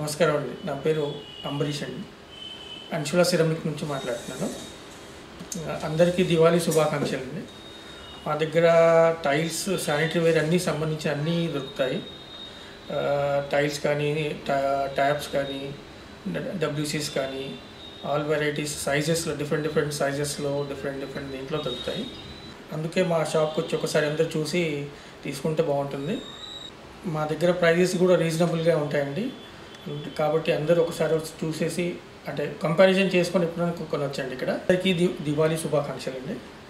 నమస్కారం అండి నా పేరు అంబరీష్ అండి అంశుల సిరమిక్ నుంచి మాట్లాడుతున్నాను అందరికీ దివాళీ శుభాకాంక్షలు అండి మా దగ్గర టైల్స్ శానిటరీ వేర్ అన్నీ సంబంధించి అన్నీ దొరుకుతాయి ఆ, టైల్స్ కానీ టా- ట్యాప్స్ కానీ డబ్ల్యూసీస్ కానీ all varieties సైజెస్లో different different సైజెస్లో different different దీంట్లో దొరుకుతాయి అందుకే మా షాప్కి వచ్చి ఒకసారి అందరూ చూసి తీసుకుంటే బాగుంటుంది మా దగ్గర ప్రైజెస్ కూడా రీజనబుల్గా ఉంటాయండి కాబట్టి అందరూ ఒకసారి వచ్చి చూసేసి అంటే కంపారిజన్ చేసుకొని ఎప్పుడైనా కొనొచ్చండి ఇక్కడ అందరికీ ది దివాళీ శుభాకాంక్షలు అండి